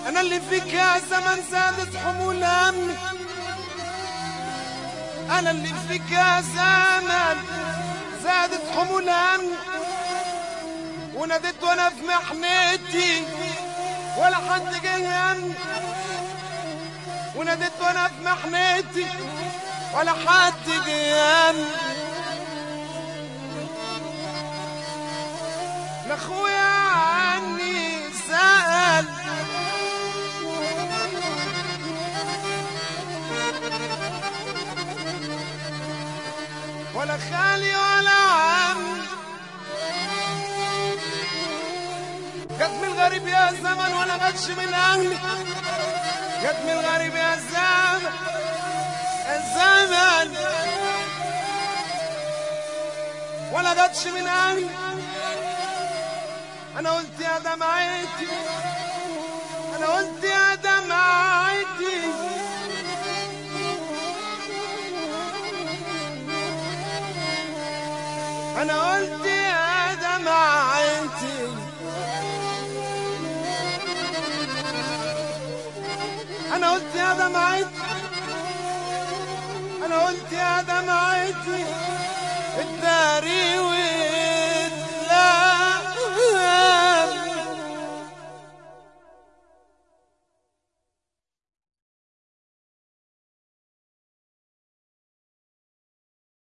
انا اللي فيك يا زمن زادت حمول همي انا اللي فيك يا زمن زادت حمول همي وناديت وانا في محنتي ولا حد جه يمني وناديت وانا في محنتي ولا حد جه يمني لاخويا عني سأل ولا خالي ولا عم جت من الغريب يا زمن ولا جاتش من اهلي جت من الغريب يا زمن الزمن ولا جاتش من اهلي انا قلت يا دمعتي انا قلت يا دمعتي انا قلت يا دمعتي انا قلت يا دمعتي انا قلت يا دمعتي الداري